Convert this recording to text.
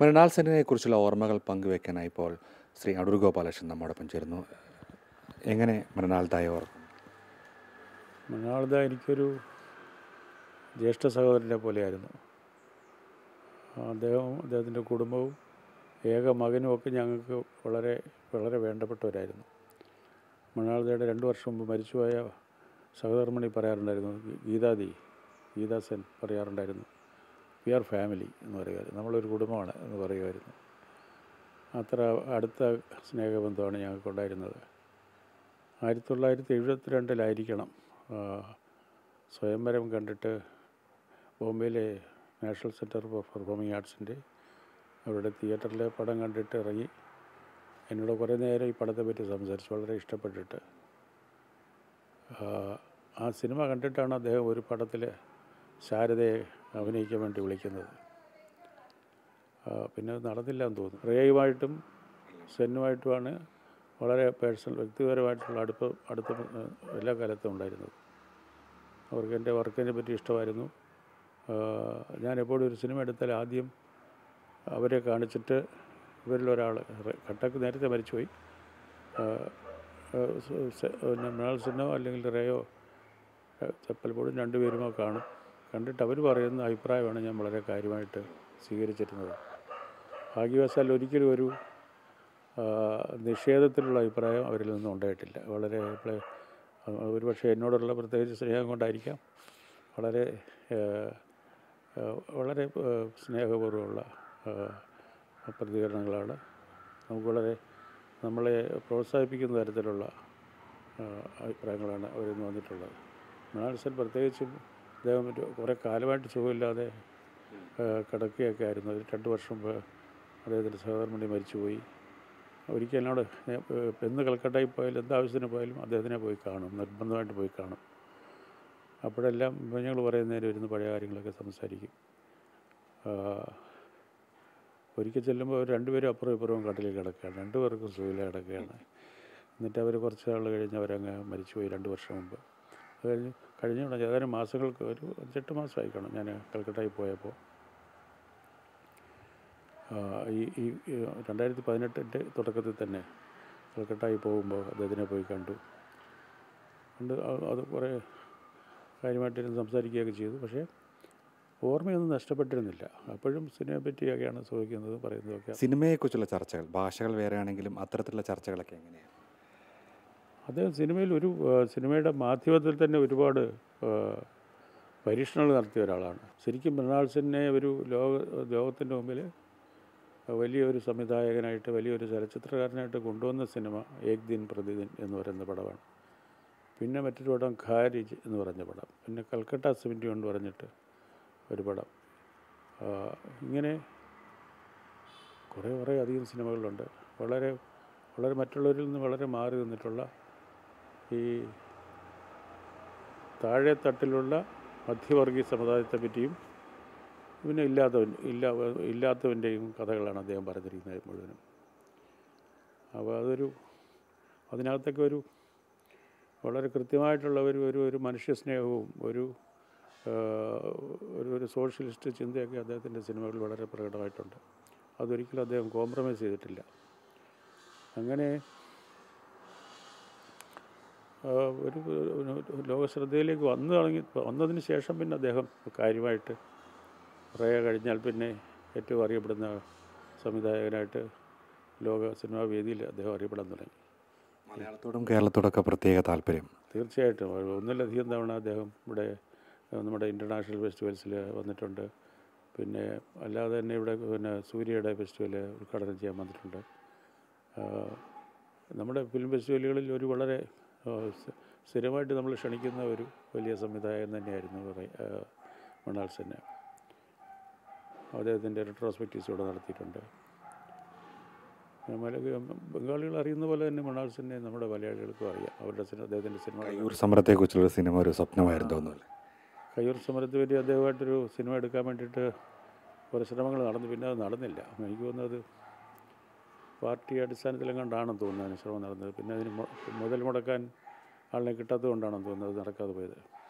മൃണാൾ സെന്നിനെക്കുറിച്ചുള്ള ഓർമ്മകൾ പങ്കുവെക്കാനായി ഇപ്പോൾ ശ്രീ അടൂർ ഗോപാലകൃഷ്ണൻ നമ്മോടൊപ്പം ചേരുന്നു എങ്ങനെ മൃണാൾ തായെ ഓർക്കും മൃണാളിത എനിക്കൊരു ജ്യേഷ്ഠ സഹോദരനെ പോലെയായിരുന്നു അദ്ദേഹവും അദ്ദേഹത്തിൻ്റെ കുടുംബവും ഏക മകനും ഒക്കെ ഞങ്ങൾക്ക് വളരെ വളരെ വേണ്ടപ്പെട്ടവരായിരുന്നു മൃണാളിതയുടെ രണ്ട് വർഷം മുമ്പ് മരിച്ചുപോയ സഹധർമ്മണി പറയാറുണ്ടായിരുന്നു ഗീ- ഗീതാദി ഗീതാസൻ പറയാറുണ്ടായിരുന്നു വി ആർ ഫാമിലി എന്ന് പറയുമായിരുന്നു നമ്മളൊരു കുടുംബമാണ് എന്ന് പറയുമായിരുന്നു അത്ര അടുത്ത സ്നേഹബന്ധമാണ് ഞങ്ങൾക്കുണ്ടായിരുന്നത് ആയിരത്തി തൊള്ളായിരത്തി എഴുപത്തിരണ്ടിലായിരിക്കണം ആ, സ്വയംവരം കണ്ടിട്ട് ബോംബെയിലെ നാഷണൽ സെൻറ്റർ ഫോർ പെർഫോമിംഗ് ആർട്സിൻ്റെ അവരുടെ തിയേറ്ററിലെ പടം കണ്ടിട്ട് ഇറങ്ങി എന്നോട് കുറേ നേരം ഈ പടത്തെ പറ്റി സംസാരിച്ചു വളരെ ഇഷ്ടപ്പെട്ടിട്ട് ആ, ആ സിനിമ കണ്ടിട്ടാണ് അദ്ദേഹം ഒരു പടത്തിൽ ശാരദയെ അഭിനയിക്കാൻ വേണ്ടി വിളിക്കുന്നത് ആ, പിന്നെ അത് നടന്നില്ല എന്ന് തോന്നുന്നു റേയുമായിട്ടും സെന്നുമായിട്ടുമാണ് വളരെ പേഴ്സണൽ വ്യക്തിപരമായിട്ടുള്ള അടുപ്പ് അടുത്ത എല്ലാ കാലത്തും ഉണ്ടായിരുന്നത് അവർക്ക് എൻ്റെ വർക്കിനെ പറ്റി ഇഷ്ടമായിരുന്നു ആ, ഞാൻ എപ്പോഴും ഒരു സിനിമ എടുത്താൽ ആദ്യം അവരെ കാണിച്ചിട്ട് ഇവരിലൊരാൾ കട്ടക്ക് നേരത്തെ മരിച്ചുപോയി ആ, ആ, സ- സ- പിന്നെ മൃണാൾ സിന്നോ അല്ലെങ്കിൽ റേയോ ആ, പലപ്പോഴും രണ്ടുപേരുമോ കാണും കണ്ടിട്ട് അവർ പറയുന്ന അഭിപ്രായമാണ് ഞാൻ വളരെ കാര്യമായിട്ട് സ്വീകരിച്ചിരുന്നത് ഭാഗ്യവശാൽ ഒരിക്കലും ഒരു ആ, നിഷേധത്തിലുള്ള അഭിപ്രായം അവരിൽ നിന്നും ഉണ്ടായിട്ടില്ല വളരെ പ്ലേ- ഒരു പക്ഷേ എന്നോടുള്ള പ്രത്യേകിച്ച് സ്നേഹം കൊണ്ടായിരിക്കാം വളരെ ആ, ആ, വളരെ ആ, സ്നേഹപൂർവ്വമുള്ള ആ, പ്രതികരണങ്ങളാണ് നമുക്ക് വളരെ നമ്മളെ പ്രോത്സാഹിപ്പിക്കുന്ന തരത്തിലുള്ള ആ, അഭിപ്രായങ്ങളാണ് അവരിൽ നിന്ന് വന്നിട്ടുള്ളത് മൃണാൾസൻ പ്രത്യേകിച്ചും അദ്ദേഹം ഒരു കുറേ കാലമായിട്ട് സുഖമില്ലാതെ ആ, കിടക്കുകയൊക്കെ ആയിരുന്നു ഒരു രണ്ട് വർഷം മുമ്പ് അദ്ദേഹത്തിൻ്റെ സഹോദരൻ മരിച്ചുപോയി ഒരിക്കൽ എന്നോട് ഞാൻ, ഏ, എന്ന് കൽക്കട്ടയിൽ പോയാലും എന്താവശ്യത്തിന് പോയാലും അദ്ദേഹത്തിനെ പോയി കാണും നിർബന്ധമായിട്ട് പോയി കാണും അപ്പോഴെല്ലാം ഞങ്ങൾ പറയുന്നതിന് ഇരുന്ന് പഴയ കാര്യങ്ങളൊക്കെ സംസാരിക്കും ആ, ഒരിക്കൽ ചെല്ലുമ്പോൾ അവർ രണ്ടുപേരും അപ്പുറം ഇപ്പുറവും കട്ടിലിൽ കിടക്കുകയാണ് രണ്ടുപേർക്കും സുഖമില്ല കിടക്കുകയാണ് എന്നിട്ട് അവർ കുറച്ച് നാൾ കഴിഞ്ഞ് അവരങ്ങ് മരിച്ചുപോയി രണ്ട് വർഷം മുമ്പ് അത് കഴിഞ്ഞ് കഴിഞ്ഞ ഉടനെ ഏതാനും മാസങ്ങൾക്ക് ഒരു അഞ്ചെട്ട് മാസമായി കാണും ഞാൻ കൽക്കട്ടയിൽ പോയപ്പോൾ ആ, ഈ ഈ ഈ രണ്ടായിരത്തി പതിനെട്ടിൻ്റെ തുടക്കത്തിൽ തന്നെ കൽക്കട്ടയിൽ പോകുമ്പോൾ അദ്ദേഹത്തിനെ പോയി കണ്ടു കണ്ട് അ- അത് കുറേ കാര്യമായിട്ടിരുന്ന് സംസാരിക്കുകയൊക്കെ ചെയ്തു പക്ഷേ ഓർമ്മയൊന്നും നഷ്ടപ്പെട്ടിരുന്നില്ല അപ്പോഴും സിനിമയെ പറ്റിയൊക്കെയാണ് ചോദിക്കുന്നത് പറയുന്നതൊക്കെ സിനിമയെക്കുറിച്ചുള്ള ചർച്ചകൾ ഭാഷകൾ വേറെയാണെങ്കിലും അത്തരത്തിലുള്ള ചർച്ചകളൊക്കെ എങ്ങനെയാണ് അദ്ദേഹം സിനിമയിൽ ഒരു ആ, സിനിമയുടെ മാധ്യമത്തിൽ തന്നെ ഒരുപാട് ആ, പരീക്ഷണങ്ങൾ നടത്തിയ ഒരാളാണ് ശരിക്കും മൃണാൾ സെന്നെ ഒരു ലോക ലോകത്തിൻ്റെ മുമ്പിൽ വലിയൊരു സംവിധായകനായിട്ട് വലിയൊരു ചലച്ചിത്രകാരനായിട്ട് കൊണ്ടുവന്ന സിനിമ ഏക് ദിൻ പ്രതിദിൻ എന്ന് പറയുന്ന പടമാണ് പിന്നെ മറ്റൊരു പടം ഖാരിജ് എന്ന് പറഞ്ഞ പടം പിന്നെ കൽക്കട്ട സെവൻറ്റി എന്ന് പറഞ്ഞിട്ട് ഒരു പടം ആ, ഇങ്ങനെ കുറേ കുറേ അധികം സിനിമകളുണ്ട് വളരെ വളരെ മറ്റുള്ളവരിൽ നിന്ന് വളരെ മാറി നിന്നിട്ടുള്ള ഈ താഴെ തട്ടിലുള്ള മധ്യവർഗീയ സമുദായത്തെ പറ്റിയും പിന്നെ ഇല്ലാത്തവൻ ഇല്ല ഇല്ലാത്തവൻ്റെയും കഥകളാണ് അദ്ദേഹം പറഞ്ഞിരിക്കുന്നത് മുഴുവനും അപ്പോൾ അതൊരു അതിനകത്തൊക്കെ ഒരു വളരെ കൃത്യമായിട്ടുള്ള ഒരു ഒരു ഒരു മനുഷ്യസ്നേഹവും ഒരു ആ, ഒരു ഒരു സോഷ്യലിസ്റ്റ് ചിന്തയൊക്കെ അദ്ദേഹത്തിൻ്റെ സിനിമകളിൽ വളരെ പ്രകടമായിട്ടുണ്ട് അതൊരിക്കലും അദ്ദേഹം കോംപ്രമൈസ് ചെയ്തിട്ടില്ല അങ്ങനെ ആ, ഒരു ഒരു ലോകശ്രദ്ധയിലേക്ക് വന്നു തുടങ്ങി വന്നതിന് ശേഷം പിന്നെ അദ്ദേഹം കാര്യമായിട്ട് കുറേ കഴിഞ്ഞാൽ പിന്നെ ഏറ്റവും അറിയപ്പെടുന്ന സംവിധായകനായിട്ട് ലോക സിനിമാ വേദിയിൽ അദ്ദേഹം അറിയപ്പെടാൻ തുടങ്ങി മലയാളത്തോടും കേരളത്തോടൊക്കെ പ്രത്യേക താല്പര്യം തീർച്ചയായിട്ടും ഒന്നിലധികം തവണ അദ്ദേഹം ഇവിടെ ഏഹ്, നമ്മുടെ ഇൻ്റർനാഷണൽ ഫെസ്റ്റിവൽസിൽ വന്നിട്ടുണ്ട് പിന്നെ അല്ലാതെ തന്നെ ഇവിടെ പിന്നെ സൂര്യയുടെ ഫെസ്റ്റിവൽ ഉദ്ഘാടനം ചെയ്യാൻ വന്നിട്ടുണ്ട് ആഹ്, നമ്മുടെ ഫിലിം ഫെസ്റ്റിവലുകളിൽ ഒരു വളരെ ആഹ്, സ്ഥ- സ്ഥിരമായിട്ട് നമ്മൾ ക്ഷണിക്കുന്ന ഒരു വലിയ സംവിധായകൻ തന്നെയായിരുന്നു പറയ- ആഹ്, മൃണാൾ സെന്നെ അദ്ദേഹത്തിൻ്റെ റെട്രോസ്പെക്റ്റീവ്സ് ഇവിടെ നടത്തിയിട്ടുണ്ട് മല- ബംഗാളികൾ അറിയുന്ന പോലെ തന്നെ മൃണാൾ സെന്നെ നമ്മുടെ മലയാളികൾക്കും അറിയാം അവരുടെ സിനിമ അദ്ദേഹത്തിൻ്റെ സിനിമ കയ്യൂർ സമരത്തെക്കുറിച്ചുള്ള സിനിമ ഒരു സ്വപ്നമായിരുന്നു തോന്നുന്നു കയ്യൂർ സമരത്തിന് വേണ്ടി അദ്ദേഹമായിട്ടൊരു സിനിമ എടുക്കാൻ വേണ്ടിയിട്ട് കുറേ ശ്രമങ്ങൾ നടന്നു പിന്നെ അത് നടന്നില്ല എനിക്ക് തോന്നുന്നത് പാർട്ടി അടിസ്ഥാനത്തിലെങ്ങാണ്ടാണെന്ന് തോന്നുന്നു അതിന് ശ്രമം നടന്നത് പിന്നെ അതിന് മു- മുതൽ മുടക്കാൻ ആളിനെ കിട്ടാത്തത് കൊണ്ടാണെന്ന് തോന്നുന്നത് അത് നടക്കാതെ പോയത്